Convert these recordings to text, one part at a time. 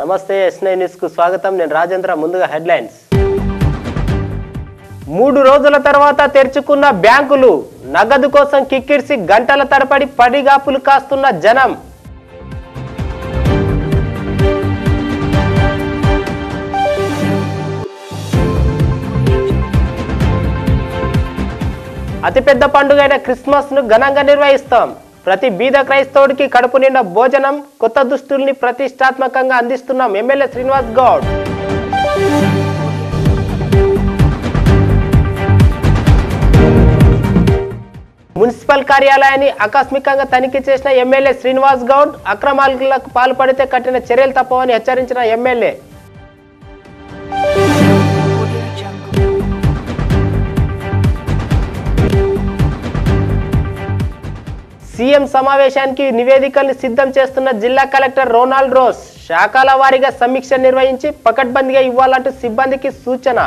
నమస్తే yes nine న్యూస్కు స్వాగతం నేను రాజేంద్ర ముందుగా హెడ్లైన్స్ మూడు రోజుల తర్వాత తెరుచుకున్న బ్యాంకులు నగదు కోసం కిక్కిరిసి గంటల తరబడి పడిగాపులు కాస్తున్న జనం అతిపెద్ద పండుగైన క్రిస్మస్ ను ఘనంగా నిర్వహిస్తాం ప్రతి బీద క్రైస్తవుడికి కడుపు నిండా భోజనం కొత్త దుస్తుల్ని ప్రతిష్టాత్మకంగా అందిస్తున్నాం ఎమ్మెల్యే శ్రీనివాస్ గౌడ్ మున్సిపల్ కార్యాలయాన్ని ఆకస్మికంగా తనిఖీ చేసిన ఎమ్మెల్యే శ్రీనివాస్ గౌడ్ అక్రమాలకు పాల్పడితే కఠిన చర్యలు తప్పవని హెచ్చరించిన ఎమ్మెల్యే సీఎం సమావేశానికి నివేదికల్ని సిద్ధం చేస్తున్న జిల్లా కలెక్టర్ రోనాల్డ్ రోస్ శాఖల వారీగా సమీక్ష నిర్వహించి పకడ్బందీగా ఇవ్వాలంటూ సిబ్బందికి సూచన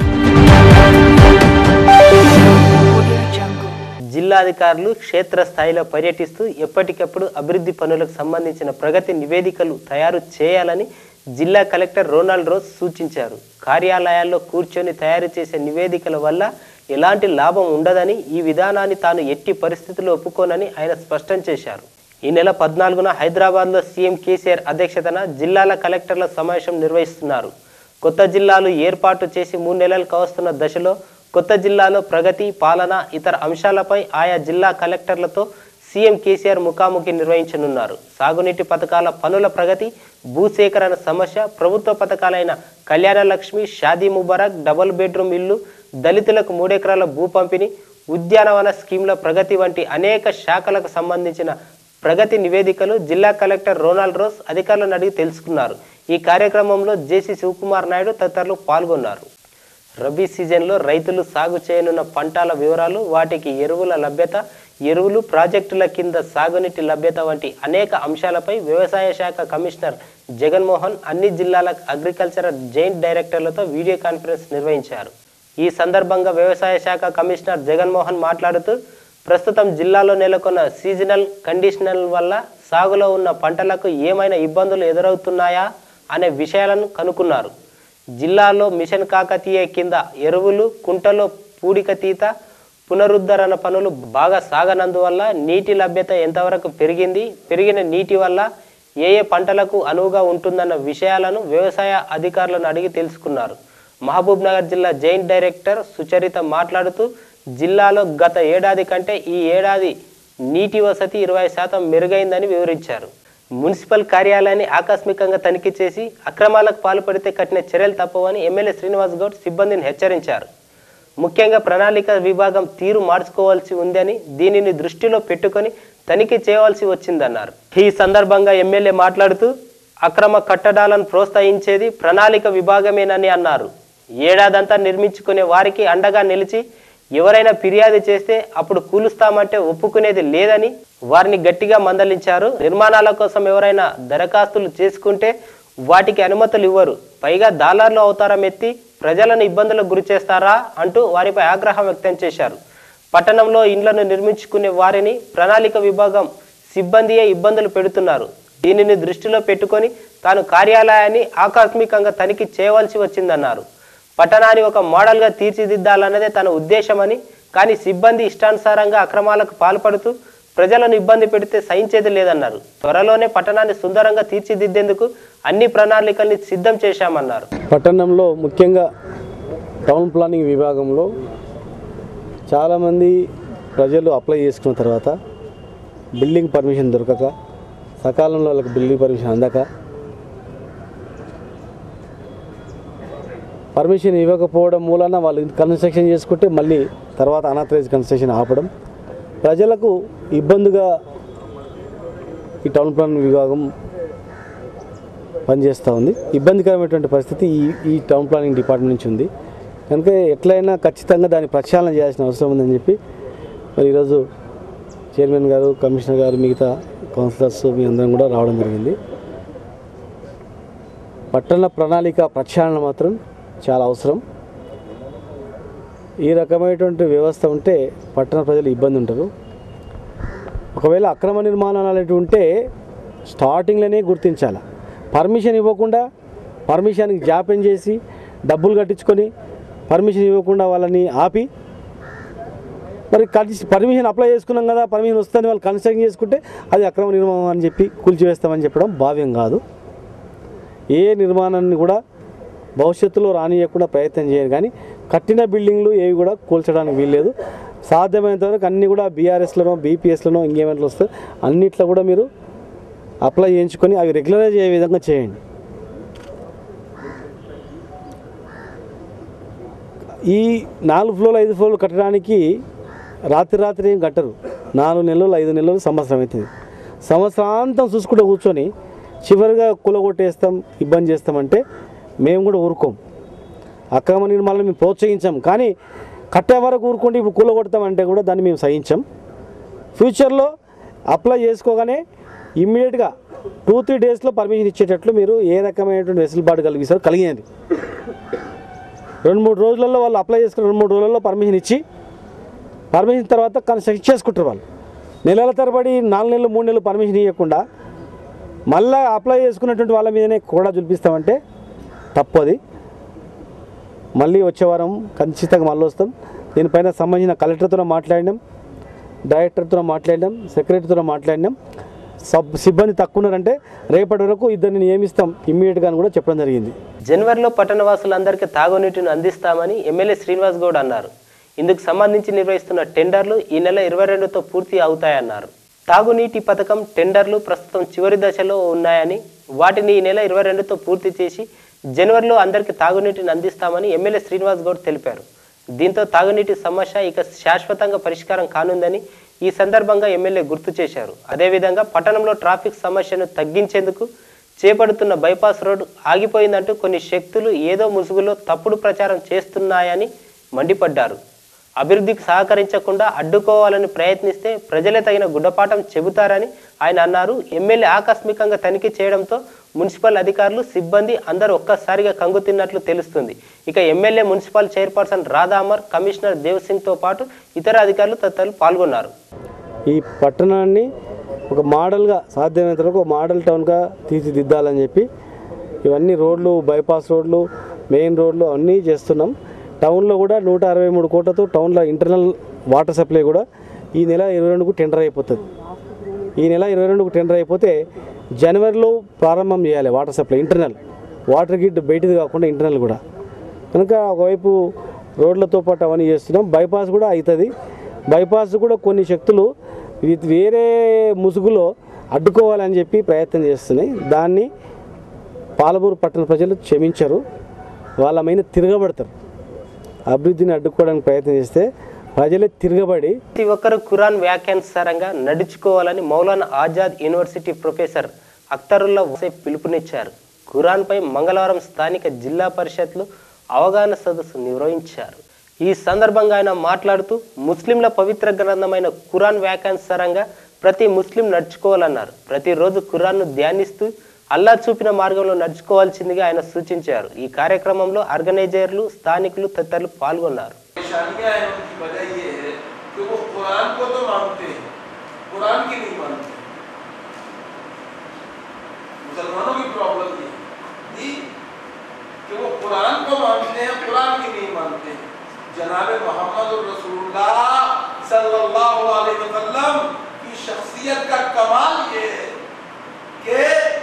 జిల్లా అధికారులు క్షేత్రస్థాయిలో పర్యటిస్తూ ఎప్పటికప్పుడు అభివృద్ధి పనులకు సంబంధించిన ప్రగతి నివేదికలు తయారు చేయాలని జిల్లా కలెక్టర్ రోనాల్డ్ రోజ్ సూచించారు కార్యాలయాల్లో కూర్చొని తయారు చేసే నివేదికల వల్ల ఎలాంటి లాభం ఉండదని ఈ విధానాన్ని తాను ఎట్టి పరిస్థితుల్లో ఒప్పుకోనని ఆయన స్పష్టం చేశారు ఈ నెల పద్నాలుగున హైదరాబాద్లో సీఎం కేసీఆర్ అధ్యక్షతన జిల్లాల కలెక్టర్ల సమావేశం నిర్వహిస్తున్నారు కొత్త జిల్లాలు ఏర్పాటు చేసి మూడు నెలలు కావస్తున్న దశలో కొత్త జిల్లాలో ప్రగతి పాలన ఇతర అంశాలపై ఆయా జిల్లా కలెక్టర్లతో సీఎం కేసీఆర్ ముఖాముఖి నిర్వహించనున్నారు సాగునీటి పథకాల పనుల ప్రగతి భూసేకరణ సమస్య ప్రభుత్వ పథకాలైన కళ్యాణ లక్ష్మి షాదీ ముబారక్ డబుల్ బెడ్రూమ్ ఇల్లు దళితులకు మూడెకరాల భూ పంపిణీ ఉద్యానవన స్కీమ్ల ప్రగతి వంటి అనేక శాఖలకు సంబంధించిన ప్రగతి నివేదికలు జిల్లా కలెక్టర్ రోనాల్డ్ రోస్ అధికారులను అడిగి తెలుసుకున్నారు ఈ కార్యక్రమంలో జేసీ శివకుమార్ నాయుడు తదితరులు పాల్గొన్నారు రబీ సీజన్లో రైతులు సాగు చేయనున్న పంటల వివరాలు వాటికి ఎరువుల లభ్యత ఎరువులు ప్రాజెక్టుల కింద సాగునీటి లభ్యత వంటి అనేక అంశాలపై వ్యవసాయ శాఖ కమిషనర్ జగన్మోహన్ అన్ని జిల్లాల అగ్రికల్చర్ జాయింట్ డైరెక్టర్లతో వీడియో కాన్ఫరెన్స్ నిర్వహించారు ఈ సందర్భంగా వ్యవసాయ శాఖ కమిషనర్ జగన్మోహన్ మాట్లాడుతూ ప్రస్తుతం జిల్లాలో నెలకొన్న సీజనల్ కండిషనల్ వల్ల సాగులో ఉన్న పంటలకు ఏమైనా ఇబ్బందులు ఎదురవుతున్నాయా అనే విషయాలను కనుక్కున్నారు జిల్లాలో మిషన్ కాకతీయ కింద ఎరువులు కుంటలో పూడిక తీత పునరుద్ధరణ పనులు బాగా సాగనందువల్ల నీటి లభ్యత ఎంతవరకు పెరిగింది పెరిగిన నీటి వల్ల ఏ ఏ పంటలకు అనువుగా ఉంటుందన్న విషయాలను వ్యవసాయ అధికారులను అడిగి తెలుసుకున్నారు మహబూబ్ నగర్ జిల్లా జాయింట్ డైరెక్టర్ సుచరిత మాట్లాడుతూ జిల్లాలో గత ఏడాది కంటే ఈ ఏడాది నీటి వసతి ఇరవై శాతం మెరుగైందని వివరించారు మున్సిపల్ కార్యాలయాన్ని ఆకస్మికంగా తనిఖీ చేసి అక్రమాలకు పాల్పడితే కఠిన చర్యలు తప్పవని ఎమ్మెల్యే శ్రీనివాస్ గౌడ్ సిబ్బందిని హెచ్చరించారు ముఖ్యంగా ప్రణాళిక విభాగం తీరు మార్చుకోవాల్సి ఉందని దీనిని దృష్టిలో పెట్టుకొని తనిఖీ చేయవలసి వచ్చిందన్నారు ఈ సందర్భంగా ఎమ్మెల్యే మాట్లాడుతూ అక్రమ కట్టడాలను ప్రోత్సహించేది ప్రణాళిక విభాగమేనని అన్నారు ఏడాదంతా నిర్మించుకునే వారికి అండగా నిలిచి ఎవరైనా ఫిర్యాదు చేస్తే అప్పుడు కూలుస్తామంటే ఒప్పుకునేది లేదని వారిని గట్టిగా మందలించారు నిర్మాణాల కోసం ఎవరైనా దరఖాస్తులు చేసుకుంటే వాటికి అనుమతులు ఇవ్వరు పైగా దాలార్లు అవతారం ఎత్తి ప్రజలను ఇబ్బందులకు గురి చేస్తారా అంటూ వారిపై ఆగ్రహం వ్యక్తం చేశారు పట్టణంలో ఇండ్లను నిర్మించుకునే వారిని ప్రణాళిక విభాగం సిబ్బందియే ఇబ్బందులు పెడుతున్నారు దీనిని దృష్టిలో పెట్టుకొని తాను కార్యాలయాన్ని ఆకస్మికంగా తనిఖీ చేయవలసి వచ్చిందన్నారు పట్టణాన్ని ఒక మోడల్గా తీర్చిదిద్దాలన్నదే తన ఉద్దేశమని కానీ సిబ్బంది ఇష్టానుసారంగా అక్రమాలకు పాల్పడుతూ ప్రజలను ఇబ్బంది పెడితే సహించేది లేదన్నారు త్వరలోనే పట్టణాన్ని సుందరంగా తీర్చిదిద్దేందుకు అన్ని ప్రణాళికల్ని సిద్ధం చేశామన్నారు పట్టణంలో ముఖ్యంగా టౌన్ ప్లానింగ్ విభాగంలో చాలామంది ప్రజలు అప్లై చేసుకున్న తర్వాత బిల్డింగ్ పర్మిషన్ దొరకక సకాలంలో వాళ్ళకి బిల్డింగ్ పర్మిషన్ అందక పర్మిషన్ ఇవ్వకపోవడం మూలన వాళ్ళు కన్స్ట్రక్షన్ చేసుకుంటే మళ్ళీ తర్వాత అనాథరైజ్ కన్స్ట్రక్షన్ ఆపడం ప్రజలకు ఇబ్బందిగా ఈ టౌన్ ప్లాన్ విభాగం పనిచేస్తూ ఉంది ఇబ్బందికరమైనటువంటి పరిస్థితి ఈ ఈ టౌన్ ప్లానింగ్ డిపార్ట్మెంట్ నుంచి ఉంది కనుక ఎట్లయినా ఖచ్చితంగా దాన్ని ప్రక్షాళన చేయాల్సిన అవసరం ఉందని చెప్పి మరి ఈరోజు చైర్మన్ గారు కమిషనర్ గారు మిగతా కౌన్సిలర్స్ మీ అందరం కూడా రావడం జరిగింది పట్టణ ప్రణాళిక ప్రక్షాళన మాత్రం చాలా అవసరం ఈ రకమైనటువంటి వ్యవస్థ ఉంటే పట్టణ ప్రజలు ఇబ్బంది ఉంటారు ఒకవేళ అక్రమ నిర్మాణాలు అనేటివి ఉంటే స్టార్టింగ్లోనే గుర్తించాలి పర్మిషన్ ఇవ్వకుండా పర్మిషన్కి జాప్యం చేసి డబ్బులు కట్టించుకొని పర్మిషన్ ఇవ్వకుండా వాళ్ళని ఆపి మరి కట్టి పర్మిషన్ అప్లై చేసుకున్నాం కదా పర్మిషన్ వస్తుందని వాళ్ళు కన్స్ట్రక్ట్ చేసుకుంటే అది అక్రమ నిర్మాణం అని చెప్పి కూల్చివేస్తామని చెప్పడం భావ్యం కాదు ఏ నిర్మాణాన్ని కూడా భవిష్యత్తులో రానియకుండా ప్రయత్నం చేయాలి కానీ కట్టిన బిల్డింగ్లు ఏవి కూడా కూల్చడానికి వీల్లేదు సాధ్యమైనంత వరకు అన్నీ కూడా బీఆర్ఎస్లోనో బీపీఎస్లోనో ఇంకేమైనా వస్తే అన్నిట్లో కూడా మీరు అప్లై చేయించుకొని అవి రెగ్యులరైజ్ అయ్యే విధంగా చేయండి ఈ నాలుగు ఫ్లోర్లు ఐదు ఫ్లోర్లు కట్టడానికి రాత్రి రాత్రి ఏం కట్టరు నాలుగు నెలలు ఐదు నెలలు సంవత్సరం అవుతుంది సంవత్సరాంతం చూసుకుంటూ కూర్చొని చివరిగా కులగొట్టేస్తాం ఇబ్బంది చేస్తామంటే మేము కూడా ఊరుకోం అక్రమ నిర్మాణాలు మేము ప్రోత్సహించాం కానీ కట్టే వరకు ఊరుకుంటే ఇప్పుడు కూలగొడతామంటే కూడా దాన్ని మేము సహించాం ఫ్యూచర్లో అప్లై చేసుకోగానే ఇమ్మీడియట్గా టూ త్రీ డేస్లో పర్మిషన్ ఇచ్చేటట్లు మీరు ఏ రకమైనటువంటి వెసులుబాటు కలిగిస్తారో కలిగింది రెండు మూడు రోజులలో వాళ్ళు అప్లై చేసుకుని రెండు మూడు రోజులలో పర్మిషన్ ఇచ్చి పర్మిషన్ తర్వాత కన్స్ట్రక్ట్ చేసుకుంటారు వాళ్ళు నెలల తరబడి నాలుగు నెలలు మూడు నెలలు పర్మిషన్ ఇవ్వకుండా మళ్ళీ అప్లై చేసుకున్నటువంటి వాళ్ళ మీదనే కూడా చూపిస్తామంటే తప్పది మళ్ళీ వచ్చే వారం ఖచ్చితంగా మళ్ళీ వస్తాం దీనిపైన సంబంధించిన కలెక్టర్తో మాట్లాడినాం డైరెక్టర్తో మాట్లాడినాం సెక్రటరీతో మాట్లాడినాం సబ్ సిబ్బంది తక్కువ ఉన్నారంటే రేపటి వరకు ఇద్దరిని నియమిస్తాం ఇమ్మీడియట్గా అని కూడా చెప్పడం జరిగింది జనవరిలో పట్టణవాసులందరికీ తాగునీటిని అందిస్తామని ఎమ్మెల్యే శ్రీనివాస్ గౌడ్ అన్నారు ఇందుకు సంబంధించి నిర్వహిస్తున్న టెండర్లు ఈ నెల ఇరవై రెండుతో పూర్తి అవుతాయన్నారు తాగునీటి పథకం టెండర్లు ప్రస్తుతం చివరి దశలో ఉన్నాయని వాటిని ఈ నెల ఇరవై రెండుతో పూర్తి చేసి జనవరిలో అందరికీ తాగునీటిని అందిస్తామని ఎమ్మెల్యే శ్రీనివాస్ గౌడ్ తెలిపారు దీంతో తాగునీటి సమస్య ఇక శాశ్వతంగా పరిష్కారం కానుందని ఈ సందర్భంగా ఎమ్మెల్యే గుర్తు చేశారు అదేవిధంగా పట్టణంలో ట్రాఫిక్ సమస్యను తగ్గించేందుకు చేపడుతున్న బైపాస్ రోడ్డు ఆగిపోయిందంటూ కొన్ని శక్తులు ఏదో ముసుగులో తప్పుడు ప్రచారం చేస్తున్నాయని మండిపడ్డారు అభివృద్ధికి సహకరించకుండా అడ్డుకోవాలని ప్రయత్నిస్తే ప్రజలే తగిన గుడ్డపాఠం చెబుతారని ఆయన అన్నారు ఎమ్మెల్యే ఆకస్మికంగా తనిఖీ చేయడంతో మున్సిపల్ అధికారులు సిబ్బంది అందరూ ఒక్కసారిగా కంగుతిన్నట్లు తెలుస్తుంది ఇక ఎమ్మెల్యే మున్సిపల్ చైర్పర్సన్ రాధామర్ కమిషనర్ దేవ్ సింగ్తో పాటు ఇతర అధికారులు తదితరులు పాల్గొన్నారు ఈ పట్టణాన్ని ఒక మోడల్గా సాధ్యమైనంత వరకు ఒక మోడల్ టౌన్గా తీర్చిదిద్దాలని చెప్పి ఇవన్నీ రోడ్లు బైపాస్ రోడ్లు మెయిన్ రోడ్లు అన్నీ చేస్తున్నాం టౌన్లో కూడా నూట అరవై మూడు కోట్లతో టౌన్లో ఇంటర్నల్ వాటర్ సప్లై కూడా ఈ నెల ఇరవై రెండుకు టెండర్ అయిపోతుంది ఈ నెల ఇరవై రెండుకు టెండర్ అయిపోతే జనవరిలో ప్రారంభం చేయాలి water supply internal water grid బయటిది కాకుండా ఇంటర్నల్ కూడా కనుక ఒకవైపు రోడ్లతో పాటు అవన్నీ చేస్తున్నాం బైపాస్ కూడా అవుతుంది బైపాస్ కూడా కొన్ని శక్తులు ఇది వేరే ముసుగులో అడ్డుకోవాలని చెప్పి ప్రయత్నం చేస్తున్నాయి దాన్ని పాలమూరు పట్టణ ప్రజలు క్షమించరు వాళ్ళ మీద తిరగబడతారు అభివృద్ధిని అడ్డుకోవడానికి ప్రయత్నం చేస్తే ప్రజలే తిరగబడి ప్రతి ఒక్కరూ ఖురాన్ వ్యాఖ్యానుసారంగా నడుచుకోవాలని మౌలానా ఆజాద్ యూనివర్సిటీ ప్రొఫెసర్ అఖ్తరుల్లా హుసేఫ్ పిలుపునిచ్చారు ఖురాన్పై మంగళవారం స్థానిక జిల్లా పరిషత్లు అవగాహన సదస్సు నిర్వహించారు ఈ సందర్భంగా ఆయన మాట్లాడుతూ ముస్లింల పవిత్ర గ్రంథమైన ఖురాన్ వ్యాఖ్యానుసారంగా ప్రతి ముస్లిం నడుచుకోవాలన్నారు ప్రతిరోజు ఖురాన్ను ధ్యానిస్తూ అల్లా చూపిన మార్గంలో నడుచుకోవాల్సిందిగా ఆయన సూచించారు ఈ కార్యక్రమంలో ఆర్గనైజర్లు స్థానికులు తదితరులు పాల్గొన్నారు परेशानियां हैं उनकी वजह ये है कि वो कुरान को तो मानते हैं कुरान की नहीं मानते मुसलमानों की प्रॉब्लम ये है जी, कि वो कुरान को मानते हैं कुरान की नहीं मानते हैं जनाब मोहम्मद रसूलुल्लाह सल्लल्लाहु अलैहि वसल्लम की शख्सियत का कमाल ये है कि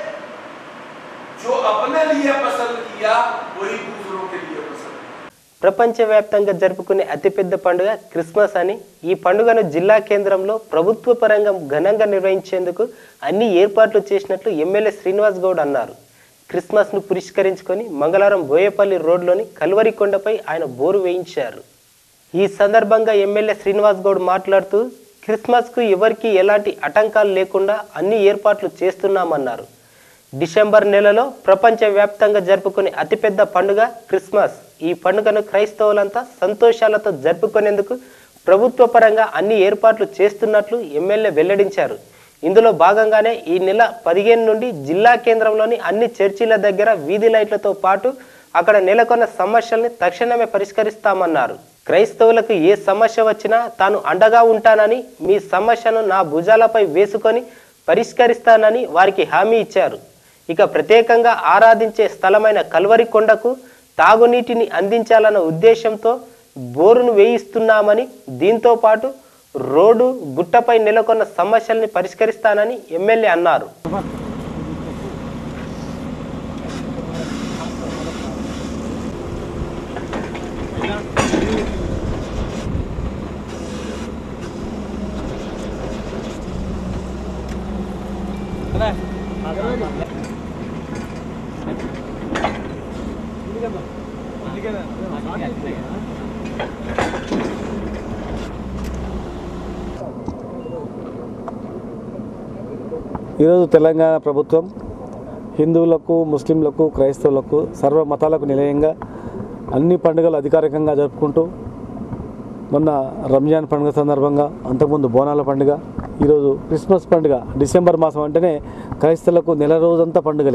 जो अपने लिए पसंद किया वही दूसरों के लिए पसंद किया ప్రపంచవ్యాప్తంగా జరుపుకునే అతిపెద్ద పండుగ క్రిస్మస్ అని ఈ పండుగను జిల్లా కేంద్రంలో ప్రభుత్వ పరంగా ఘనంగా నిర్వహించేందుకు అన్ని ఏర్పాట్లు చేసినట్లు ఎమ్మెల్యే శ్రీనివాస్ గౌడ్ అన్నారు క్రిస్మస్ను పురస్కరించుకొని మంగళవారం బోయేపల్లి రోడ్లోని కల్వరికొండపై ఆయన బోరు వేయించారు ఈ సందర్భంగా ఎమ్మెల్యే శ్రీనివాస్ గౌడ్ మాట్లాడుతూ క్రిస్మస్కు ఎవరికీ ఎలాంటి ఆటంకాలు లేకుండా అన్ని ఏర్పాట్లు చేస్తున్నామన్నారు డిసెంబర్ నెలలో ప్రపంచవ్యాప్తంగా జరుపుకునే అతిపెద్ద పండుగ క్రిస్మస్ ఈ పండుగను క్రైస్తవులంతా సంతోషాలతో జరుపుకునేందుకు ప్రభుత్వ పరంగా అన్ని ఏర్పాట్లు చేస్తున్నట్లు ఎమ్మెల్యే వెల్లడించారు ఇందులో భాగంగానే ఈ నెల పదిహేను నుండి జిల్లా కేంద్రంలోని అన్ని చర్చిల దగ్గర వీధి లైట్లతో పాటు అక్కడ నెలకొన్న సమస్యల్ని తక్షణమే పరిష్కరిస్తామన్నారు క్రైస్తవులకు ఏ సమస్య వచ్చినా తాను అండగా ఉంటానని మీ సమస్యను నా భుజాలపై వేసుకొని పరిష్కరిస్తానని వారికి హామీ ఇచ్చారు ఇక ప్రత్యేకంగా ఆరాధించే స్థలమైన కల్వరి కొండకు తాగునీటిని అందించాలన్న ఉద్దేశంతో బోరును వేయిస్తున్నామని దీంతో పాటు రోడ్డు గుట్టపై నెలకొన్న సమస్యల్ని పరిష్కరిస్తానని ఎమ్మెల్యే అన్నారు ఈరోజు తెలంగాణ ప్రభుత్వం హిందువులకు ముస్లింలకు క్రైస్తవులకు సర్వ మతాలకు నిలయంగా అన్ని పండుగలు అధికారికంగా జరుపుకుంటూ మొన్న రంజాన్ పండుగ సందర్భంగా అంతకుముందు బోనాల పండుగ ఈరోజు క్రిస్మస్ పండుగ డిసెంబర్ మాసం అంటేనే క్రైస్తవులకు నెల రోజంతా పండుగలే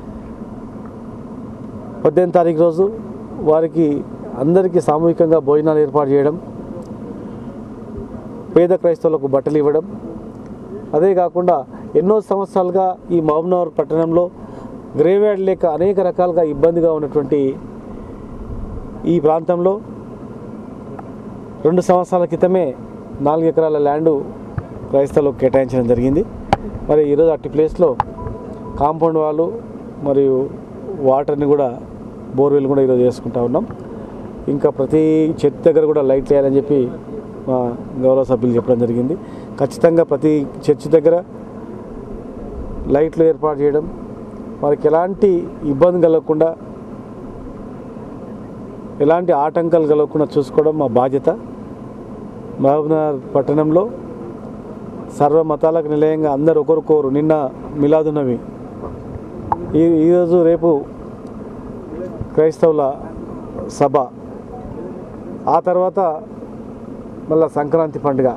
పద్దెనిమిది తారీఖు రోజు వారికి అందరికీ సామూహికంగా భోజనాలు ఏర్పాటు చేయడం పేద క్రైస్తవులకు బట్టలు ఇవ్వడం అదే కాకుండా ఎన్నో సంవత్సరాలుగా ఈ మహబూబ్నగర్ పట్టణంలో గ్రేవ్యార్డ్ లేక అనేక రకాలుగా ఇబ్బందిగా ఉన్నటువంటి ఈ ప్రాంతంలో రెండు సంవత్సరాల క్రితమే నాలుగు ఎకరాల ల్యాండు క్రైస్తవులకు కేటాయించడం జరిగింది మరి ఈరోజు అట్టి ప్లేస్లో కాంపౌండ్ వాళ్ళు మరియు వాటర్ని కూడా బోర్వెల్ కూడా ఈరోజు చేసుకుంటా ఉన్నాం ఇంకా ప్రతి చర్చ్ దగ్గర కూడా లైట్ వేయాలని చెప్పి మా గౌరవ సభ్యులు చెప్పడం జరిగింది ఖచ్చితంగా ప్రతి చర్చ్ దగ్గర లైట్లు ఏర్పాటు చేయడం వారికి ఎలాంటి ఇబ్బంది కలగకుండా ఎలాంటి ఆటంకాలు కలగకుండా చూసుకోవడం మా బాధ్యత మహబూబ్నగర్ పట్టణంలో సర్వ మతాలకు నిలయంగా అందరు ఒకరికొకరు నిన్న మిలాదున్నవి ఈ ఈరోజు రేపు క్రైస్తవుల సభ ఆ తర్వాత మళ్ళా సంక్రాంతి పండుగ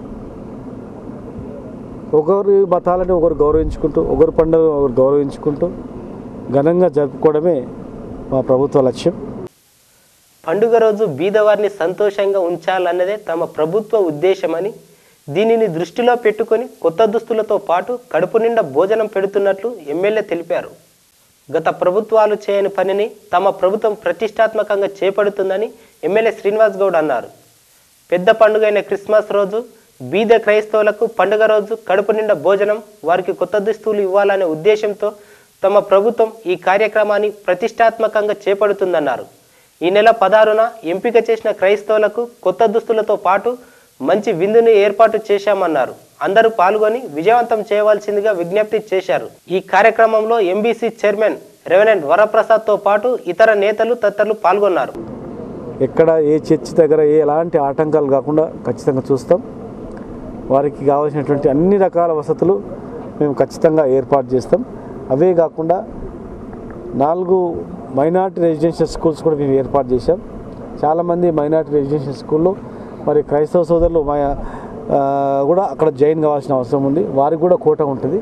ఒకరి మతాలని ఒకరు గౌరవించుకుంటూ ఒకరి పండుగ ఒకరు గౌరవించుకుంటూ ఘనంగా జరుపుకోవడమే మా ప్రభుత్వ లక్ష్యం పండుగ రోజు బీదవారిని సంతోషంగా ఉంచాలన్నదే తమ ప్రభుత్వ ఉద్దేశమని దీనిని దృష్టిలో పెట్టుకొని కొత్త దుస్తులతో పాటు కడుపు నిండా భోజనం పెడుతున్నట్లు ఎమ్మెల్యే తెలిపారు గత ప్రభుత్వాలు చేయని పనిని తమ ప్రభుత్వం ప్రతిష్టాత్మకంగా చేపడుతుందని ఎమ్మెల్యే శ్రీనివాస్ గౌడ్ అన్నారు పెద్ద పండుగైన క్రిస్మస్ రోజు బీద క్రైస్తవులకు పండుగ రోజు కడుపు నిండా భోజనం వారికి కొత్త దుస్తులు ఇవ్వాలనే ఉద్దేశంతో తమ ప్రభుత్వం ఈ కార్యక్రమాన్ని ప్రతిష్టాత్మకంగా చేపడుతుందన్నారు ఈ నెల పదహారున ఎంపిక చేసిన క్రైస్తవులకు కొత్త దుస్తులతో పాటు మంచి విందుని ఏర్పాటు చేశామన్నారు అందరూ పాల్గొని విజయవంతం చేయవలసిందిగా విజ్ఞప్తి చేశారు ఈ కార్యక్రమంలో ఎంబీసీ చైర్మన్ రెవెనెంట్ వరప్రసాద్తో పాటు ఇతర నేతలు తదితరులు పాల్గొన్నారు ఎక్కడ ఏ చర్చ్ దగ్గర ఏ ఎలాంటి ఆటంకాలు కాకుండా ఖచ్చితంగా చూస్తాం వారికి కావాల్సినటువంటి అన్ని రకాల వసతులు మేము ఖచ్చితంగా ఏర్పాటు చేస్తాం అవే కాకుండా నాలుగు మైనార్టీ రెసిడెన్షియల్ స్కూల్స్ కూడా మేము ఏర్పాటు చేశాం చాలామంది మైనార్టీ రెసిడెన్షియల్ స్కూల్లో మరి క్రైస్తవ సోదరులు మా ఆ, కూడా అక్కడ జాయిన్ కావాల్సిన అవసరం ఉంది వారికి కూడా కోట ఉంటుంది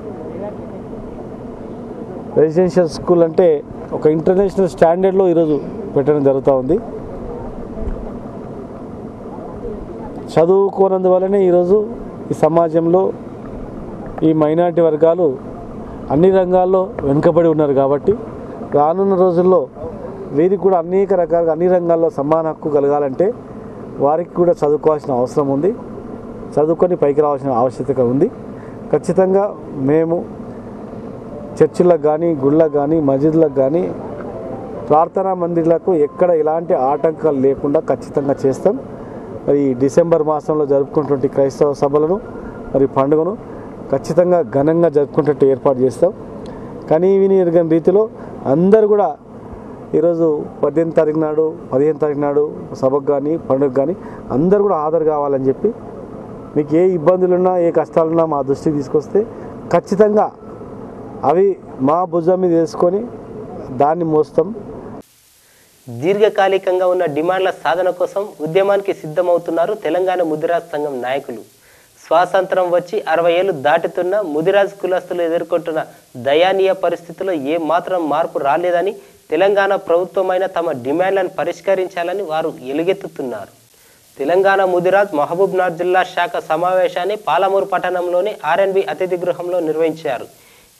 రెసిడెన్షియల్ స్కూల్ అంటే ఒక ఇంటర్నేషనల్ స్టాండర్డ్లో ఈరోజు పెట్టడం జరుగుతూ ఉంది చదువుకోనందువల్లనే ఈరోజు ఈ సమాజంలో ఈ మైనారిటీ వర్గాలు అన్ని రంగాల్లో వెనుకబడి ఉన్నారు కాబట్టి రానున్న రోజుల్లో వీరికి కూడా అనేక రకాలుగా అన్ని రంగాల్లో సమాన హక్కు కలగాలంటే వారికి కూడా చదువుకోవాల్సిన అవసరం ఉంది చదువుకొని పైకి రావాల్సిన ఆవశ్యకత ఉంది ఖచ్చితంగా మేము చర్చిలకు కానీ గుళ్ళకు కానీ మసీదులకు కానీ ప్రార్థనా మందిర్లకు ఎక్కడ ఎలాంటి ఆటంకాలు లేకుండా ఖచ్చితంగా చేస్తాం మరి డిసెంబర్ మాసంలో జరుపుకున్నటువంటి క్రైస్తవ సభలను మరి పండుగను ఖచ్చితంగా ఘనంగా జరుపుకునేటట్టు ఏర్పాటు చేస్తాం కానీ విని ఎరగని రీతిలో అందరూ కూడా ఈరోజు పద్దెనిమిది తారీఖు నాడు పదిహేను తారీఖు నాడు సభకు కానీ పండుగ కానీ అందరూ కూడా హాజరు కావాలని చెప్పి మీకు ఏ ఇబ్బందులున్నా ఏ కష్టాలున్నా మా దృష్టికి తీసుకొస్తే ఖచ్చితంగా అవి మా భుజం మీద వేసుకొని దాన్ని మోస్తాం దీర్ఘకాలికంగా ఉన్న డిమాండ్ల సాధన కోసం ఉద్యమానికి సిద్ధమవుతున్నారు తెలంగాణ ముదిరాజ్ సంఘం నాయకులు స్వాతంత్రం వచ్చి అరవై ఏళ్ళు దాటుతున్న ముదిరాజ్ కులస్తులు ఎదుర్కొంటున్న దయానీయ పరిస్థితుల్లో ఏ మాత్రం మార్పు రాలేదని తెలంగాణ ప్రభుత్వమైన తమ డిమాండ్లను పరిష్కరించాలని వారు ఎలుగెత్తుతున్నారు తెలంగాణ ముదిరాజ్ మహబూబ్నాథ్ జిల్లా శాఖ సమావేశాన్ని పాలమూరు పట్టణంలోని ఆర్ఎన్బి అతిథి గృహంలో నిర్వహించారు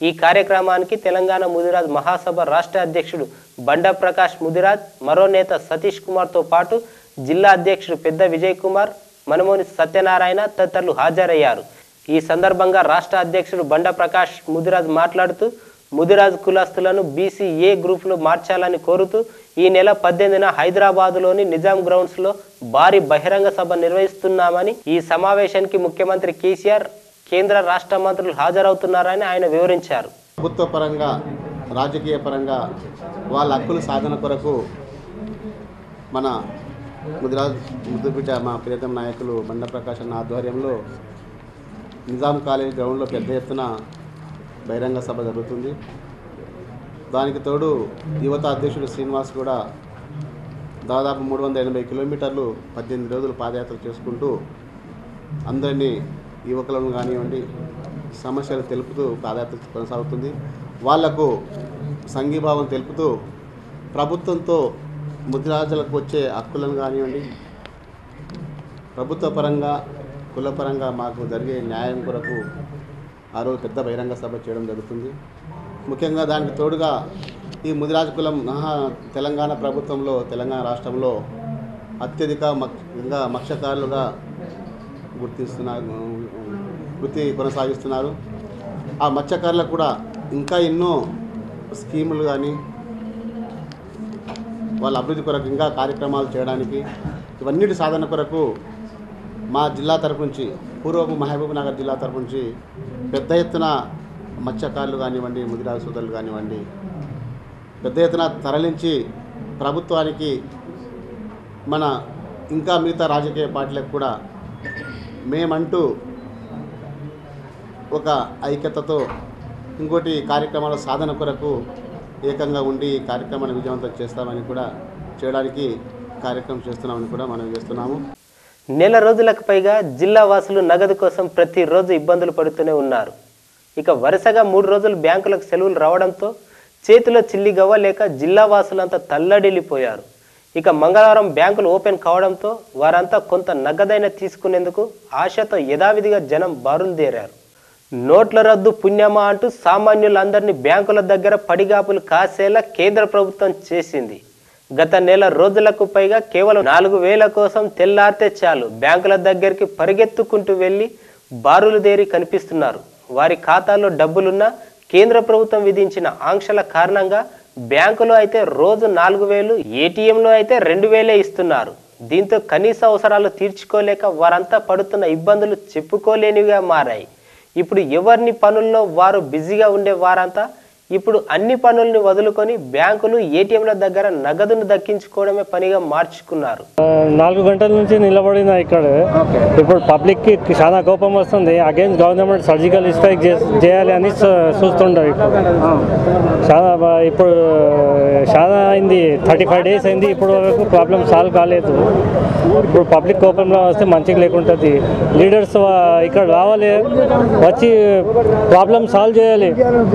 ఈ కార్యక్రమానికి తెలంగాణ ముదిరాజ్ మహాసభ రాష్ట్ర అధ్యక్షుడు బండా ప్రకాష్ ముదిరాజ్ మరో నేత సతీష్ కుమార్తో పాటు జిల్లా అధ్యక్షుడు పెద్ద విజయ్ కుమార్ మనమోని సత్యనారాయణ తదితరులు హాజరయ్యారు ఈ సందర్భంగా రాష్ట్ర అధ్యక్షుడు బండ ప్రకాష్ ముదిరాజ్ మాట్లాడుతూ ముదిరాజ్ కులస్తులను బీసీ ఏ గ్రూప్లో మార్చాలని కోరుతూ ఈ నెల పద్దెనిమిదిన హైదరాబాదులోని నిజాం గ్రౌండ్స్లో భారీ బహిరంగ సభ నిర్వహిస్తున్నామని ఈ సమావేశానికి ముఖ్యమంత్రి కేసీఆర్ కేంద్ర రాష్ట్ర మంత్రులు హాజరవుతున్నారని ఆయన వివరించారు ప్రభుత్వ పరంగా రాజకీయ పరంగా వాళ్ళ హక్కుల సాధన కొరకు మన ముదిరాజ్ ముద్దుబిడ్డ మా ప్రియతమ నాయకులు బండ ప్రకాష్ అన్న ఆధ్వర్యంలో నిజాం కాలేజ్ గ్రౌండ్లో పెద్ద ఎత్తున బహిరంగ సభ జరుగుతుంది దానికి తోడు యువత అధ్యక్షుడు శ్రీనివాస్ కూడా దాదాపు మూడు వందల ఎనభై కిలోమీటర్లు పద్దెనిమిది రోజులు పాదయాత్ర చేసుకుంటూ అందరినీ యువకులను కానివ్వండి సమస్యలు తెలుపుతూ పాదయాత్ర కొనసాగుతుంది వాళ్లకు సంఘీభావం తెలుపుతూ ప్రభుత్వంతో ముద్రాజులకు వచ్చే హక్కులను కానివ్వండి ప్రభుత్వ పరంగా కులపరంగా మాకు జరిగే న్యాయం కొరకు ఆ రోజు పెద్ద బహిరంగ సభ చేయడం జరుగుతుంది ముఖ్యంగా దానికి తోడుగా ఈ ముదిరాజు కులం మహా తెలంగాణ ప్రభుత్వంలో తెలంగాణ రాష్ట్రంలో అత్యధిక మక్షంగా మత్స్యకారులుగా గుర్తిస్తున్నారు వృత్తి కొనసాగిస్తున్నారు ఆ మత్స్యకారులకు కూడా ఇంకా ఎన్నో స్కీములు కానీ వాళ్ళ అభివృద్ధి కొరకు ఇంకా కార్యక్రమాలు చేయడానికి ఇవన్నిటి సాధన కొరకు మా జిల్లా తరపు నుంచి పూర్వపు మహబూబ్ నగర్ జిల్లా తరపు నుంచి పెద్ద ఎత్తున మత్స్యకారులు కానివ్వండి ముదిరాజు సోదరులు కానివ్వండి పెద్ద ఎత్తున తరలించి ప్రభుత్వానికి మన ఇంకా మిగతా రాజకీయ పార్టీలకు కూడా మేమంటూ ఒక ఐక్యతతో ఇంకోటి కార్యక్రమాల సాధన కొరకు ఏకంగా ఉండి ఈ కార్యక్రమాన్ని విజయవంతం చేస్తామని కూడా చేయడానికి కార్యక్రమం చేస్తున్నామని కూడా మనం చేస్తున్నాము నెల రోజులకు పైగా జిల్లా వాసులు నగదు కోసం ప్రతిరోజు ఇబ్బందులు పడుతూనే ఉన్నారు ఇక వరుసగా మూడు రోజులు బ్యాంకులకు సెలవులు రావడంతో చేతిలో చిల్లి గవ్వ లేక జిల్లా వాసులంతా తల్లడిల్లిపోయారు ఇక మంగళవారం బ్యాంకులు ఓపెన్ కావడంతో వారంతా కొంత నగదైన తీసుకునేందుకు ఆశతో యథావిధిగా జనం బారులుదేరారు నోట్ల రద్దు పుణ్యమా అంటూ సామాన్యులందరినీ బ్యాంకుల దగ్గర పడిగాపులు కాసేలా కేంద్ర ప్రభుత్వం చేసింది గత నెల రోజులకు పైగా కేవలం నాలుగు వేల కోసం తెల్లారితే చాలు బ్యాంకుల దగ్గరికి పరిగెత్తుకుంటూ వెళ్ళి బారులు దేరి కనిపిస్తున్నారు వారి ఖాతాలో డబ్బులున్నా కేంద్ర ప్రభుత్వం విధించిన ఆంక్షల కారణంగా బ్యాంకులో అయితే రోజు నాలుగు వేలు ఏటీఎంలో అయితే రెండు వేలే ఇస్తున్నారు దీంతో కనీస అవసరాలు తీర్చుకోలేక వారంతా పడుతున్న ఇబ్బందులు చెప్పుకోలేనివిగా మారాయి ఇప్పుడు ఎవరిని పనుల్లో వారు బిజీగా ఉండే వారంతా ఇప్పుడు అన్ని పనుల్ని వదులుకొని బ్యాంకులు ఏటీఎంల దగ్గర నగదును దక్కించుకోవడమే పనిగా మార్చుకున్నారు నాలుగు గంటల నుంచి నిలబడిన ఇక్కడ ఇప్పుడు పబ్లిక్ కి చాలా కోపం వస్తుంది అగైన్స్ గవర్నమెంట్ సర్జికల్ స్ట్రైక్ చేయాలి అని చూ- చూస్తుండే ఇప్పుడు చాలా బా- ఇప్పుడు చాలా అయింది థర్టీ ఫైవ్ డేస్ అయింది ఇప్పుడు వరకు ప్రాబ్లం సాల్వ్ కాలేదు ఇప్పుడు పబ్లిక్ కోపంలో వస్తే మంచిగా లేకుంటుంది లీడర్స్ ఇక్కడ రావాలి వచ్చి ప్రాబ్లం సాల్వ్ చేయాలి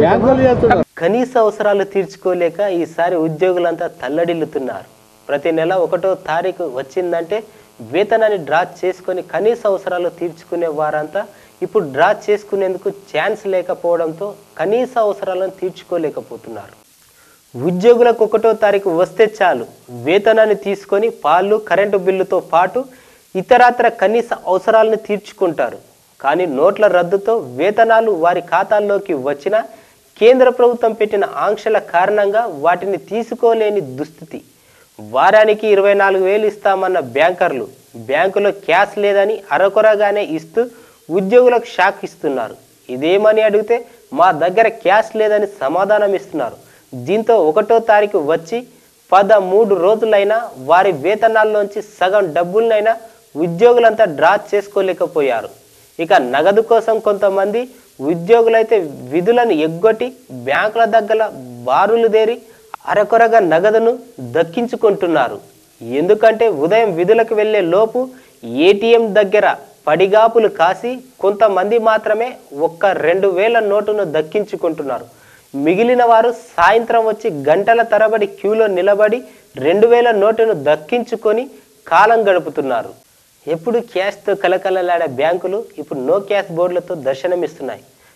కనీస అవసరాలు తీర్చుకోలేక ఈసారి ఉద్యోగులంతా తల్లడిల్లుతున్నారు ప్రతి నెల ఒకటో తారీఖు వచ్చిందంటే వేతనాన్ని డ్రా చేసుకొని కనీస అవసరాలు తీర్చుకునే వారంతా ఇప్పుడు డ్రా చేసుకునేందుకు ఛాన్స్ లేకపోవడంతో కనీస అవసరాలను తీర్చుకోలేకపోతున్నారు ఉద్యోగులకు ఒకటో తారీఖు వస్తే చాలు వేతనాన్ని తీసుకొని పాలు కరెంటు బిల్లుతో పాటు ఇతరత్ర కనీస అవసరాలను తీర్చుకుంటారు కానీ నోట్ల రద్దుతో వేతనాలు వారి ఖాతాల్లోకి వచ్చినా కేంద్ర ప్రభుత్వం పెట్టిన ఆంక్షల కారణంగా వాటిని తీసుకోలేని దుస్థితి వారానికి ఇరవై నాలుగు వేలు ఇస్తామన్న బ్యాంకర్లు బ్యాంకులో క్యాష్ లేదని అరకొరగానే ఇస్తూ ఉద్యోగులకు షాక్ ఇస్తున్నారు ఇదేమని అడిగితే మా దగ్గర క్యాష్ లేదని సమాధానం ఇస్తున్నారు దీంతో ఒకటో తారీఖు వచ్చి పదమూడు రోజులైనా వారి వేతనాల్లోంచి సగం డబ్బులనైనా ఉద్యోగులంతా డ్రా చేసుకోలేకపోయారు ఇక నగదు కోసం కొంతమంది ఉద్యోగులైతే విధులను ఎగ్గొట్టి బ్యాంకుల దగ్గర బారులు దేరి అరకొరగా నగదును దక్కించుకుంటున్నారు ఎందుకంటే ఉదయం విధులకు వెళ్ళే లోపు ఏటీఎం దగ్గర పడిగాపులు కాసి కొంతమంది మాత్రమే ఒక్క రెండు వేల నోటును దక్కించుకుంటున్నారు మిగిలిన వారు సాయంత్రం వచ్చి గంటల తరబడి క్యూలో నిలబడి రెండు వేల నోటును దక్కించుకొని కాలం గడుపుతున్నారు ఎప్పుడు క్యాష్తో కలకలలాడే బ్యాంకులు ఇప్పుడు నో క్యాష్ బోర్డులతో దర్శనమిస్తున్నాయి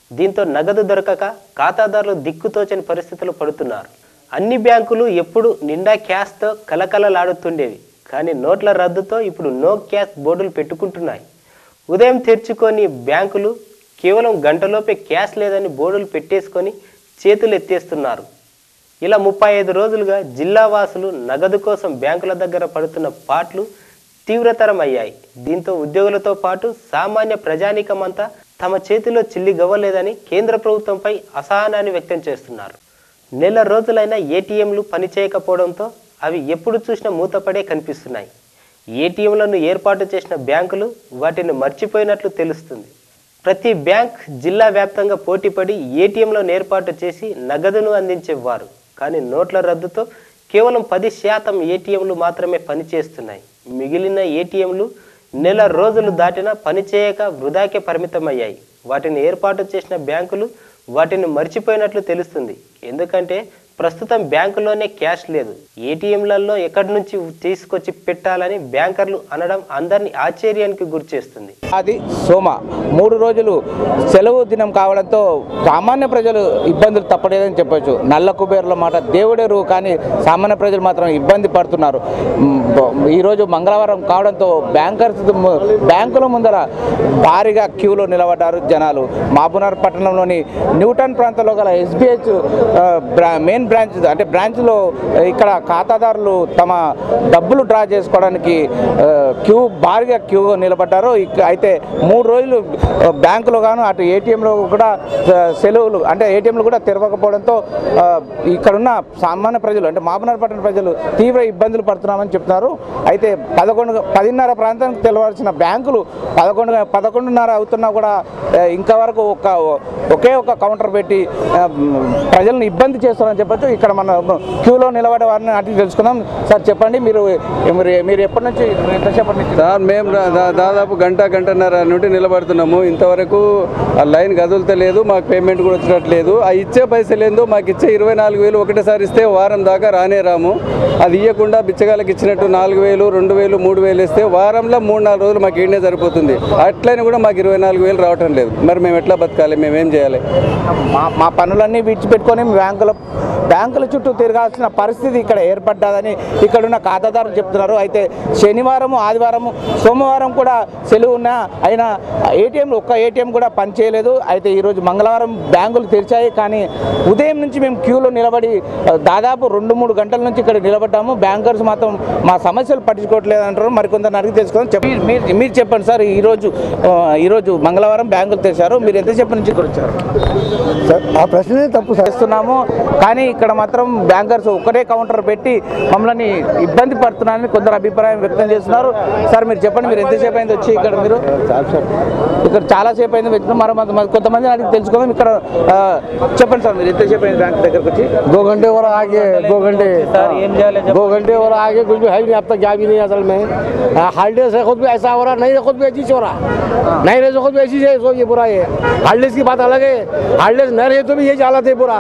దీంతో నగదు దొరకక ఖాతాదారులు దిక్కుతోచని పరిస్థితులు పడుతున్నారు అన్ని బ్యాంకులు ఎప్పుడు నిండా క్యాష్తో కలకలలాడుతుండేవి కానీ నోట్ల రద్దుతో ఇప్పుడు నో క్యాష్ బోర్డులు పెట్టుకుంటున్నాయి ఉదయం తెరుచుకొని బ్యాంకులు కేవలం గంటలోపే క్యాష్ లేదని బోర్డులు పెట్టేసుకొని చేతులు ఎత్తేస్తున్నారు ఇలా ముప్పై ఐదు రోజులుగా జిల్లా వాసులు నగదు కోసం బ్యాంకుల దగ్గర పడుతున్న పాట్లు తీవ్రతరం అయ్యాయి దీంతో ఉద్యోగులతో పాటు సామాన్య ప్రజానీకమంతా తమ చేతిలో చిల్లి గవ్వలేదని కేంద్ర ప్రభుత్వంపై అసహనాన్ని వ్యక్తం చేస్తున్నారు నెల రోజులైన ఏటీఎంలు పనిచేయకపోవడంతో అవి ఎప్పుడు చూసినా మూతపడే కనిపిస్తున్నాయి ఏటీఎంలను ఏర్పాటు చేసిన బ్యాంకులు వాటిని మర్చిపోయినట్లు తెలుస్తుంది ప్రతి బ్యాంక్ జిల్లా వ్యాప్తంగా పోటీపడి ఏటీఎంలను ఏర్పాటు చేసి నగదును అందించేవారు కానీ నోట్ల రద్దుతో కేవలం పది శాతం ఏటీఎంలు మాత్రమే పనిచేస్తున్నాయి మిగిలిన ఏటీఎంలు నెల రోజులు దాటినా పనిచేయక వృధాకే పరిమితమయ్యాయి వాటిని ఏర్పాటు చేసిన బ్యాంకులు వాటిని మర్చిపోయినట్లు తెలుస్తుంది ఎందుకంటే ప్రస్తుతం బ్యాంకులోనే క్యాష్ లేదు ఏటీఎంలలో ఎక్కడి నుంచి తీసుకొచ్చి పెట్టాలని బ్యాంకర్లు అనడం అందరినీ ఆశ్చర్యానికి గురిచేస్తుంది అది సోమ మూడు రోజులు సెలవు దినం కావడంతో సామాన్య ప్రజలు ఇబ్బందులు తప్పలేదని చెప్పొచ్చు నల్ల కుబేరుల మాట దేవుడెరు కానీ సామాన్య ప్రజలు మాత్రం ఇబ్బంది పడుతున్నారు మ్, బ- ఈరోజు మంగళవారం కావడంతో బ్యాంకర్స్ ము- బ్యాంకుల ముందర భారీగా క్యూలో నిలబడ్డారు జనాలు మాబునార్ పట్టణంలోని న్యూటన్ ప్రాంతంలో గల ఎస్బీహెచ్ మెయిన్ బ్రాంచ్ అంటే బ్రాంచ్లో ఇక్కడ ఖాతాదారులు తమ డబ్బులు డ్రా చేసుకోవడానికి ఆ, క్యూ భారీగా క్యూ నిలబడ్డారు ఇక- అయితే మూడు రోజులు ఆ, బ్యాంకులో గాను అటు ఏటీఎంలో కూడా ఆ, సెలవులు అంటే ఏటీఎంలు కూడా తెరవకపోవడంతో ఆ, ఇక్కడున్న సామాన్య ప్రజలు అంటే మామనార్ పట్టణ ప్రజలు తీవ్ర ఇబ్బందులు పడుతున్నామని చెప్తున్నారు అయితే పదకొండు పదిన్నర ప్రాంతానికి తెలవాల్సిన బ్యాంకులు పదకొండు పదకొండున్నర అవుతున్నా కూడా ఆ, ఇంకా వరకు ఒక ఒకే ఒక కౌంటర్ పెట్టి ఆ, ప్రజలను ఇబ్బంది చేస్తున్నారని చెప్పొచ్చు ఇక్కడ మన క్యూలో నిలబడే వారిని అడిగి తెలుసుకుందాం సార్ చెప్పండి మీరు మీరు మీరు ఎప్పటి నుంచి ఎంతసేపటి నుంచి సార్ మేము దా- దా- దాదాపు గంట గంటన్నర నుండి నిలబడుతున్నాము ఇంతవరకు ఆ లైన్ కదులుతలేదు మాకు పేమెంట్ కూడా వచ్చినట్లేదు ఆ ఇచ్చే పైసలు ఏందో మాకు ఇచ్చే ఇరవై నాలుగు వేలు ఒకటేసారి ఇస్తే వారం దాకా రానే రాము అది ఇవ్వకుండా బిచ్చగాళ్ళకి ఇచ్చినట్టు నాలుగు వేలు రెండు వేలు మూడు వేలు ఇస్తే వారంలో మూడు నాలుగు రోజులు మాకు ఈడనే సరిపోతుంది అట్లయినా కూడా మాకు ఇరవై నాలుగు వేలు రావటం లేదు మరి మేము ఎట్లా బతకాలి మేము ఏం చేయాలి మా మా పనులన్నీ విడిచిపెట్టుకొని బ్యాంకుల బ్యాంకుల చుట్టూ తిరగాల్సిన పరిస్థితి ఇక్కడ ఏర్పడ్డదని ఇక్కడున్న ఖాతాదారులు చెప్తున్నారు అయితే శనివారం ఆదివారం సోమవారం కూడా సెలవు ఉన్నా అయినా ఏటీఎంలు ఒక్క ఏటీఎం కూడా పనిచేయలేదు అయితే ఈరోజు మంగళవారం బ్యాంకులు తెరిచాయి కానీ ఉదయం నుంచి మేము క్యూలో నిలబడి ఆ, దాదాపు రెండు మూడు గంటల నుంచి ఇక్కడ నిలబడ్డాము బ్యాంకర్స్ మాత్రం మా సమస్యలు పట్టించుకోవట్లేదు అంటారు మరికొందరు అడిగి తెలుసుకుందాం చెప్ప మీరు మీరు చెప్పండి సార్ ఈరోజు ఆ, ఈరోజు మంగళవారం బ్యాంకులు తెరిచారు మీరు ఎంతసేపు నుంచి ఇక్కడ వచ్చారు సార్ ఆ ప్రశ్నే తప్పు సార్ చేస్తున్నాము కానీ ఇక్కడ మాత్రం బ్యాంకర్స్ ఒకటే కౌంటర్ పెట్టి మమ్మల్ని ఇబ్బంది పడుతున్నారని కొందరు అభిప్రాయం వ్యక్తం చేస్తున్నారు సార్ మీరు చెప్పండి మీరు ఎంతసేపు అయింది వచ్చి ఇక్కడ మీరు ఇక్కడ చాలా సేపు అయింది వచ్చిన మరో మంది- మరి కొంతమంది అడిగి తెలుసుకుందాం ఇక్కడ ఆ, చెప్పండి సార్ మీరు ఎంతసేపు అయింది బ్యాంక్ దగ్గరకు వచ్చి दो घंटे और आगे दो घंटे సార్ ఏం చేయాలి दो घंटे और आगे कुछ भी है ही नहीं अब तक गया भी नहीं असल में हार्डनेस है खुद भी ऐसा हो रहा नहीं है खुद भी ऐसी हो रहा नहीं रहे तो खुद भी ऐसी है सो ये बुरा है हार्डनेस की बात अलग है हार्डनेस न रहे तो भी यही हालत है पूरा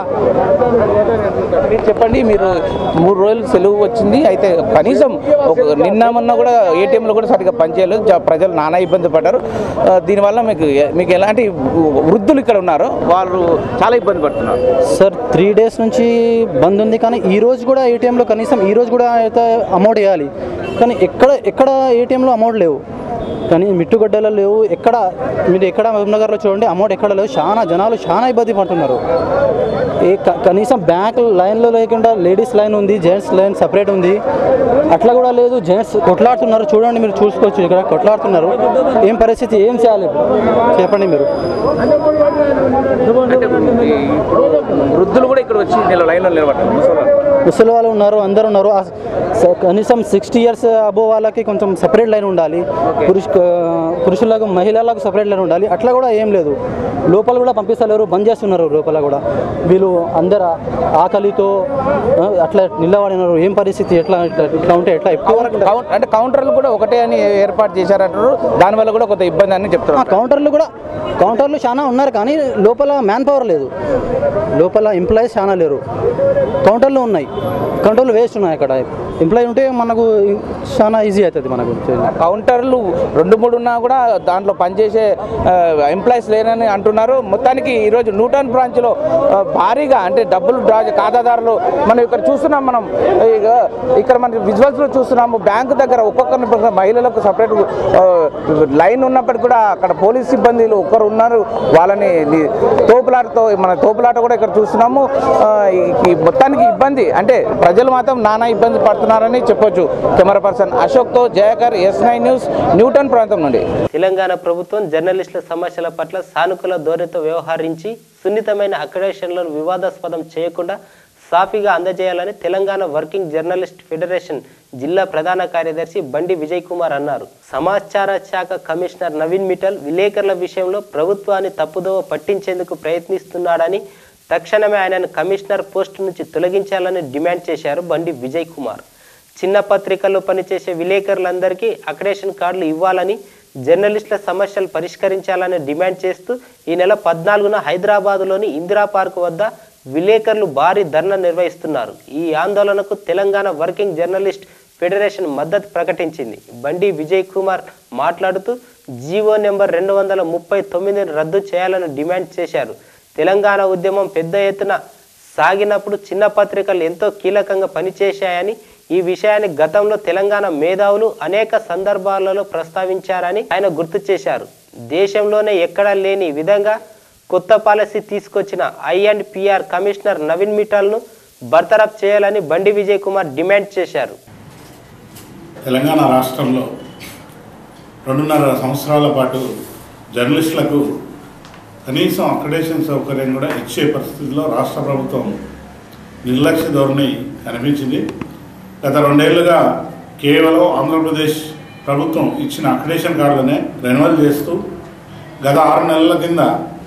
మీరు చెప్పండి మీరు మూడు రోజులు సెలవు వచ్చింది అయితే కనీసం ఒక నిన్న మొన్న కూడా ఏటీఎంలో కూడా సరిగ్గా పనిచేయలేదు జ- ప్రజలు నానా ఇబ్బంది పడ్డారు ఆ, దీనివల్ల మీకు ఎ- మీకు ఎలాంటి వృద్ధులు ఇక్కడ ఉన్నారు వాళ్ళు చాలా ఇబ్బంది పడుతున్నారు సార్ త్రీ డేస్ నుంచి బంద్ ఉంది కానీ ఈ రోజు కూడా ఏటీఎంలో కనీసం ఈ రోజు కూడా అయితే అమౌంట్ వేయాలి కానీ ఎక్కడ ఎక్కడ ఏటీఎంలో అమౌంట్ లేవు కానీ మిట్టుగడ్డలో లేవు ఎక్కడ మీరు ఎక్కడ మహబూబ్నగర్లో చూడండి అమౌంట్ ఎక్కడ లేవు చాలా జనాలు చాలా ఇబ్బంది పడుతున్నారు ఏ క- కనీసం బ్యాంక్ లైన్లో లేకుండా లేడీస్ లైన్ ఉంది జెంట్స్ లైన్ సపరేట్ ఉంది అట్లా కూడా లేదు జెంట్స్ కొట్లాడుతున్నారు చూడండి మీరు చూసుకోవచ్చు ఇక్కడ కొట్లాడుతున్నారు ఏం పరిస్థితి ఏం చేయాలి చెప్పండి మీరు వృద్ధులు కూడా ఇక్కడ వచ్చి నిల లైన్లో నిలబడ్డారు ముసలోళ్ళు. ముసలి వాళ్ళు ఉన్నారు అందరు ఉన్నారు ఆ స- కనీసం సిక్స్టీ ఇయర్స్ అబో వాళ్ళకి కొంచెం సపరేట్ లైన్ ఉండాలి పురుష పురుషులకు మహిళలకు సపరేట్ లైన్ ఉండాలి అట్లా కూడా ఏం లేదు లోపల కూడా పంపిస్తలేరు బంద్ చేస్తున్నారు లోపల కూడా వీళ్ళు అందరు ఆకలితో ఆ, అట్లా నిలబడినారు ఏం పరిస్థితి ఎట్లా ఇట్లా ఇట్లా ఉంటే ఎట్లా ఎక్కువ వరకు కౌం- అంటే కౌంటర్లు కూడా ఒకటే అని ఏర్పాటు చేశారంటారు దానివల్ల కూడా కొంత ఇబ్బంది అని ఆ, చెప్తున్నారు కౌంటర్లు కూడా కౌంటర్లు చాలా ఉన్నారు కానీ లోపల మ్యాన్ పవర్ లేదు లోపల ఎంప్లాయీస్ చాలా లేరు కౌంటర్లు ఉన్నాయి కంట్రోల్ వేస్ట్ ఉన్నాయి అక్కడ ఎంప్లాయీ ఉంటే మనకు చాలా ఈజీ అవుతుంది మనకు కౌంటర్లు రెండు మూడు ఉన్నా కూడా దాంట్లో పనిచేసే ఎంప్లాయీస్ లేనని అంటున్నారు మొత్తానికి ఈరోజు న్యూటన్ బ్రాంచ్లో ఆ, భారీగా అంటే డబ్బులు డ్రా ఖాతాదారులు మనం ఇక్కడ చూస్తున్నాం మనం ఇక ఇక్కడ మన విజువల్స్లో చూస్తున్నాము బ్యాంకు దగ్గర ఒక్కొక్కరిని ఇప్పుడు మహిళలకు సపరేట్ లైన్ ఉన్నప్పటికీ కూడా అక్కడ పోలీస్ సిబ్బందిలు ఒక్కరు ఉన్నారు వాళ్ళని ని- తోపులాటతో మన తోపులాట కూడా ఇక్కడ చూస్తున్నాము ఆ, ఈ- ఈ మొత్తానికి ఇబ్బంది అంటే ప్రజలు మాత్రం నానా ఇబ్బంది పడుతున్నారని చెప్పొచ్చు కెమెరా పర్సన్ అశోక్తో Jayakar S nine news Newton ప్రాంతం నుండి తెలంగాణ ప్రభుత్వం జర్నలిస్టుల సమస్యల పట్ల సానుకూల ధోరణితో వ్యవహరించి సున్నితమైన అక్రెడిషన్లను వివాదాస్పదం చేయకుండా సాఫీగా అందజేయాలని తెలంగాణ వర్కింగ్ జర్నలిస్ట్ ఫెడరేషన్ జిల్లా ప్రధాన కార్యదర్శి బండి విజయ్ కుమార్ అన్నారు సమాచార శాఖ కమిషనర్ నవీన్ మిఠల్ విలేకరుల విషయంలో ప్రభుత్వాన్ని తప్పుదోవ పట్టించేందుకు ప్రయత్నిస్తున్నాడని తక్షణమే ఆయనను కమిషనర్ పోస్టు నుంచి తొలగించాలని డిమాండ్ చేశారు బండి విజయ్ కుమార్ చిన్న పత్రికల్లో పనిచేసే విలేకరులందరికీ అక్రేషన్ కార్డులు ఇవ్వాలని జర్నలిస్టుల సమస్యలు పరిష్కరించాలని డిమాండ్ చేస్తూ ఈ నెల పద్నాలుగున హైదరాబాదులోని ఇందిరా పార్క్ వద్ద విలేకరులు భారీ ధర్నా నిర్వహిస్తున్నారు ఈ ఆందోళనకు తెలంగాణ వర్కింగ్ జర్నలిస్ట్ ఫెడరేషన్ మద్దతు ప్రకటించింది బండి విజయ్ కుమార్ మాట్లాడుతూ జీవో నెంబర్ రెండు వందల ముప్పై తొమ్మిదిని రద్దు చేయాలని డిమాండ్ చేశారు తెలంగాణ ఉద్యమం పెద్ద ఎత్తున సాగినప్పుడు చిన్న పత్రికలు ఎంతో కీలకంగా పనిచేశాయని ఈ విషయాన్ని గతంలో తెలంగాణ మేధావులు అనేక సందర్భాలలో ప్రస్తావించారని ఆయన గుర్తు చేశారు దేశంలోనే ఎక్కడా లేని విధంగా కొత్త పాలసీ తీసుకొచ్చిన I and PR commissioner Naveen మిఠాల్ను బర్తరఫ్ చేయాలని బండి విజయ్ కుమార్ డిమాండ్ చేశారు తెలంగాణ రాష్ట్రంలో రెండున్నర సంవత్సరాల పాటు జర్నలిస్టులకు కనీసం అక్రిడేషన్ సౌకర్యం కూడా ఇచ్చే పరిస్థితిలో రాష్ట్ర ప్రభుత్వం నిర్లక్ష్య ధోరణి కనిపించింది గత రెండేళ్లుగా కేవలం ఆంధ్రప్రదేశ్ ప్రభుత్వం ఇచ్చిన అక్రిడేషన్ కార్డులనే రెన్యువల్ చేస్తూ గత ఆరు నెలల కింద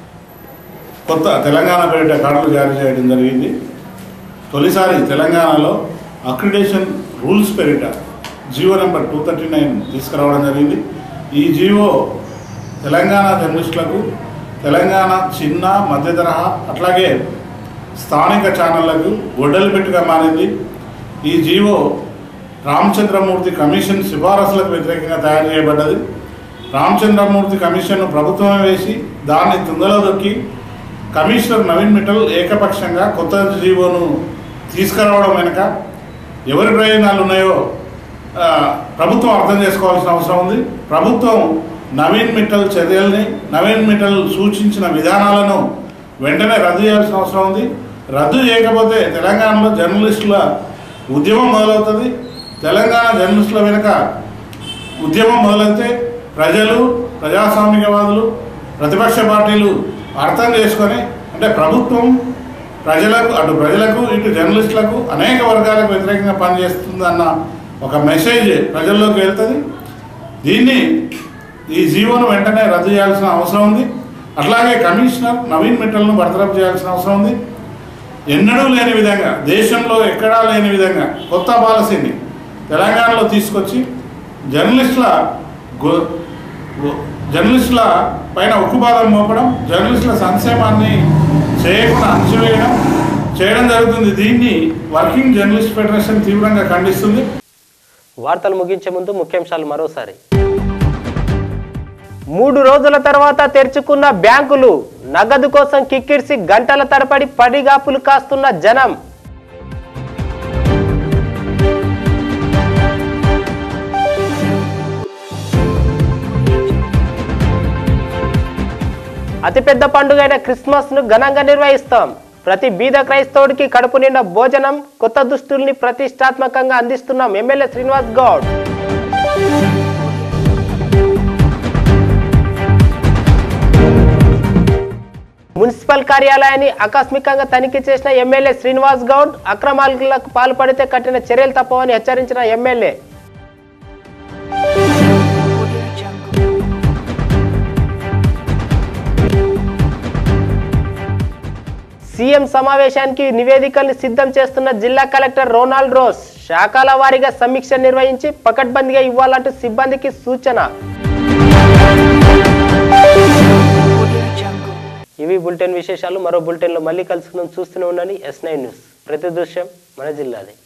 కొత్త తెలంగాణ పేరిట కార్డులు జారీ చేయడం జరిగింది తొలిసారి తెలంగాణలో అక్రిడేషన్ రూల్స్ పేరిట GO number two thirty nine తీసుకురావడం జరిగింది ఈ జీవో తెలంగాణ జర్నలిస్టులకు తెలంగాణ చిన్న మధ్య తరహా అట్లాగే స్థానిక ఛానళ్లకు గొడ్డలు పెట్టుగా మారింది ఈ జీవో రామచంద్రమూర్తి కమిషన్ సిఫారసులకు వ్యతిరేకంగా తయారు చేయబడ్డది రామచంద్రమూర్తి కమిషన్ను ప్రభుత్వమే వేసి దాన్ని తుంగలో దొక్కి కమిషనర్ నవీన్ మిట్టల్ ఏకపక్షంగా కొత్త జీవోను తీసుకురావడం వెనుక ఎవరి ప్రయోజనాలు ఉన్నాయో ఆ, ప్రభుత్వం అర్థం చేసుకోవాల్సిన అవసరం ఉంది ప్రభుత్వం నవీన్ మిట్టల్ చర్యల్ని నవీన్ మిట్టల్ సూచించిన విధానాలను వెంటనే రద్దు చేయాల్సిన అవసరం ఉంది రద్దు చేయకపోతే తెలంగాణలో జర్నలిస్టుల ఉద్యమం మొదలవుతుంది తెలంగాణ జర్నలిస్టుల వెనుక ఉద్యమం మొదలైతే ప్రజలు ప్రజాస్వామికవాదులు ప్రతిపక్ష పార్టీలు అర్థం చేసుకొని అంటే ప్రభుత్వం ప్రజలకు అటు ప్రజలకు ఇటు జర్నలిస్టులకు అనేక వర్గాలకు వ్యతిరేకంగా పనిచేస్తుందన్న ఒక మెసేజ్ ప్రజల్లోకి వెళ్తుంది దీన్ని ఈ జీవోను వెంటనే రద్దు చేయాల్సిన అవసరం ఉంది అట్లాగే కమిషనర్ నవీన్ మిట్టల్ను బర్తరఫ్ చేయాల్సిన అవసరం ఉంది ఎన్నడూ లేని విధంగా దేశంలో ఎక్కడా లేని విధంగా కొత్త పాలసీని తెలంగాణలో తీసుకొచ్చి జర్నలిస్టుల గో- గో- జర్నలిస్టుల పైన ఉక్కుపాదం మోపడం జర్నలిస్టుల సంక్షేమాన్ని చేయకుండా అణచివేయడం చేయడం జరుగుతుంది దీన్ని వర్కింగ్ జర్నలిస్ట్ ఫెడరేషన్ తీవ్రంగా ఖండిస్తుంది వార్తలు ముగించే ముందు ముఖ్యాంశాలు మరోసారి మూడు రోజుల తర్వాత తెరుచుకున్న బ్యాంకులు నగదు కోసం కిక్కిరిసి గంటల తరబడి పడిగాపులు కాస్తున్న జనం అతిపెద్ద పండుగైన క్రిస్మస్ ను ఘనంగా నిర్వహిస్తాం ప్రతి బీద క్రైస్తవుడికి కడుపు నిండా భోజనం కొత్త దుస్తుల్ని ప్రతిష్టాత్మకంగా అందిస్తున్నాం ఎమ్మెల్యే శ్రీనివాస్ గౌడ్ మున్సిపల్ కార్యాలయాన్ని ఆకస్మికంగా తనిఖీ చేసిన ఎమ్మెల్యే శ్రీనివాస్ గౌడ్ అక్రమాలకు పాల్పడితే కఠిన చర్యలు తప్పవని హెచ్చరించిన ఎమ్మెల్యే సీఎం సమావేశానికి నివేదికల్ని సిద్ధం చేస్తున్న జిల్లా కలెక్టర్ రోనాల్డ్ రోస్ శాఖల వారీగా సమీక్ష నిర్వహించి పకడ్బందీగా ఇవ్వాలంటూ సిబ్బందికి సూచన ఇవి బులెటిన్ విశేషాలు మరో బులెటిన్లో మళ్ళీ కలుసుకుందాం చూస్తూనే ఉండండి ఎస్ నైన్ న్యూస్ ప్రతి దృశ్యం మన జిల్లాది